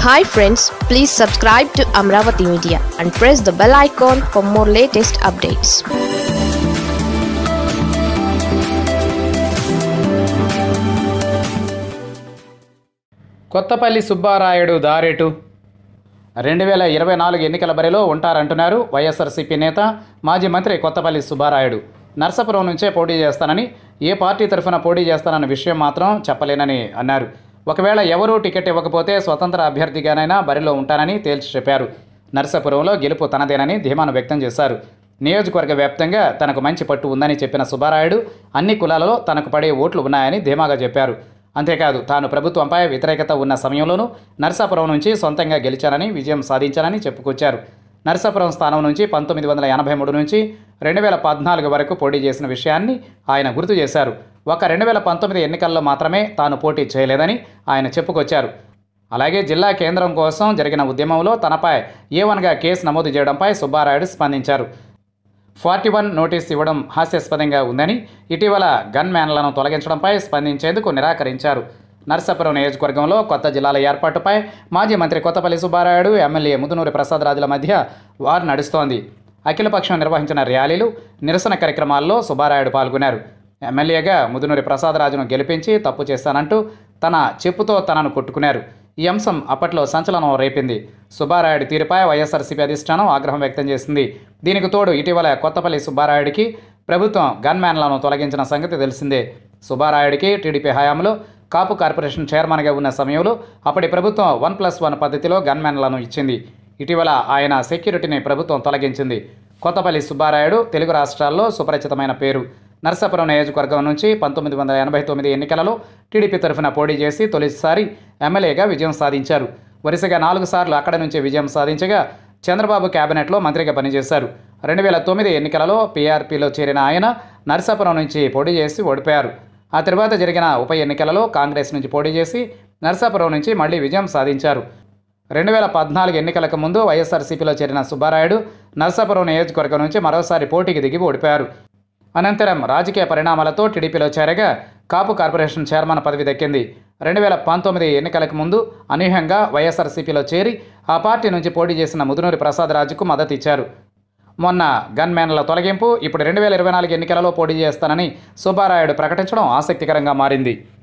hi friends please subscribe to Amaravati media and press the bell icon for more latest updates Kothapalli Subbarayudu దారేటు రెండు వేల ఇరవై నాలుగు ఎన్నికల బరిలో ఉంటారంటున్నారు వైఎస్ఆర్సీపీ నేత మాజీ మంత్రి కొత్తపల్లి సుబ్బారాయుడు నర్సాపురం నుంచే పోటీ చేస్తానని ఏ పార్టీ తరఫున పోటీ చేస్తానన్న విషయం మాత్రం చెప్పలేనని అన్నారు ఒకవేళ ఎవరూ టికెట్ ఇవ్వకపోతే స్వతంత్ర అభ్యర్థిగానైనా బరిలో ఉంటానని తేల్చి చెప్పారు నర్సాపురంలో గెలుపు తనదేనని ధీమాను వ్యక్తం చేశారు నియోజకవర్గ వ్యాప్తంగా తనకు మంచి పట్టు ఉందని చెప్పిన సుబ్బారాయుడు అన్ని కులాలలో తనకు పడే ఓట్లు ఉన్నాయని ధీమాగా చెప్పారు అంతేకాదు తాను ప్రభుత్వంపై వ్యతిరేకత ఉన్న సమయంలోనూ నర్సాపురం నుంచి సొంతంగా గెలిచానని విజయం సాధించానని చెప్పుకొచ్చారు నర్సాపురం స్థానం నుంచి పంతొమ్మిది వందల ఎనభై మూడు నుంచి రెండు వేల పద్నాలుగు వరకు పోటీ చేసిన విషయాన్ని ఆయన గుర్తు చేశారు ఒక రెండు వేల పంతొమ్మిది ఎన్నికల్లో మాత్రమే తాను పోటీ చేయలేదని ఆయన చెప్పుకొచ్చారు అలాగే జిల్లా కేంద్రం కోసం జరిగిన ఉద్యమంలో తనపై ఏ వన్గా కేసు నమోదు చేయడంపై సుబ్బారాయుడు స్పందించారు ఫార్టీ వన్ నోటీస్ ఇవ్వడం హాస్యాస్పదంగా ఉందని ఇటీవల గన్ మ్యాన్లను తొలగించడంపై స్పందించేందుకు నిరాకరించారు నర్సాపురం నియోజకవర్గంలో కొత్త జిల్లాల ఏర్పాటుపై మాజీ మంత్రి కొత్తపల్లి సుబ్బారాయుడు ఎమ్మెల్యే ముదునూరి ప్రసాదరాజుల మధ్య వార్ నడుస్తోంది అఖిలపక్షం నిర్వహించిన ర్యాలీలు నిరసన కార్యక్రమాల్లో సుబ్బారాయుడు పాల్గొన్నారు ఎమ్మెల్యేగా ముదునూరి ప్రసాదరాజును గెలిపించి తప్పు చేస్తానంటూ తన చెప్పుతో తనను కొట్టుకున్నారు ఈ అంశం అప్పట్లో సంచలనం రేపింది సుబ్బారాయుడు తీరుపై వైఎస్ఆర్సీపీ అధిష్టానం ఆగ్రహం వ్యక్తం చేసింది దీనికి తోడు ఇటీవల కొత్తపల్లి సుబ్బారాయుడికి ప్రభుత్వం గన్మ్యాన్లను తొలగించిన సంగతి తెలిసిందే సుబ్బారాయుడికి టీడీపీ హయాంలో కాపు కార్పొరేషన్ చైర్మన్గా ఉన్న సమయంలో అప్పటి ప్రభుత్వం వన్ ప్లస్ వన్ పద్ధతిలో గన్మ్యాన్లను ఇచ్చింది ఇటీవల ఆయన సెక్యూరిటీని ప్రభుత్వం తొలగించింది కొత్తపల్లి సుబ్బారాయుడు తెలుగు రాష్ట్రాల్లో సుపరిచితమైన పేరు నర్సాపురం నియోజకవర్గం నుంచి పంతొమ్మిది వందల ఎనభై తొమ్మిది ఎన్నికలలో టీడీపీ తరఫున పోటీ చేసి తొలిసారి ఎమ్మెల్యేగా విజయం సాధించారు వరుసగా నాలుగు సార్లు అక్కడ నుంచి విజయం సాధించగా చంద్రబాబు కేబినెట్లో మంత్రిగా పనిచేశారు రెండు వేల తొమ్మిది ఎన్నికలలో పీఆర్పీలో చేరిన ఆయన నర్సాపురం నుంచి పోటీ చేసి ఓడిపోయారు ఆ తర్వాత జరిగిన ఉప ఎన్నికలలో కాంగ్రెస్ నుంచి పోటీ చేసి నర్సాపురం నుంచి మళ్లీ విజయం సాధించారు రెండు వేల పద్నాలుగు ఎన్నికలకు ముందు వైఎస్ఆర్సీపీలో చేరిన సుబ్బారాయుడు నర్సాపురం నియోజకవర్గం నుంచి మరోసారి పోటీకి దిగి ఓడిపోయారు అనంతరం రాజకీయ పరిణామాలతో టీడీపీలో చేరగా కాపు కార్పొరేషన్ చైర్మన్ పదవి దక్కింది రెండు వేల పంతొమ్మిది ఎన్నికలకు ముందు అనూహ్యంగా వైఎస్ఆర్సీపీలో చేరి ఆ పార్టీ నుంచి పోటీ చేసిన ముదునూరి ప్రసాదరాజుకు మద్దతు ఇచ్చారు మొన్న గన్మ్యాన్ల తొలగింపు ఇప్పుడు రెండు వేల ఇరవై నాలుగు ఎన్నికలలో పోటీ చేస్తానని సుబ్బారాయుడు ప్రకటించడం ఆసక్తికరంగా మారింది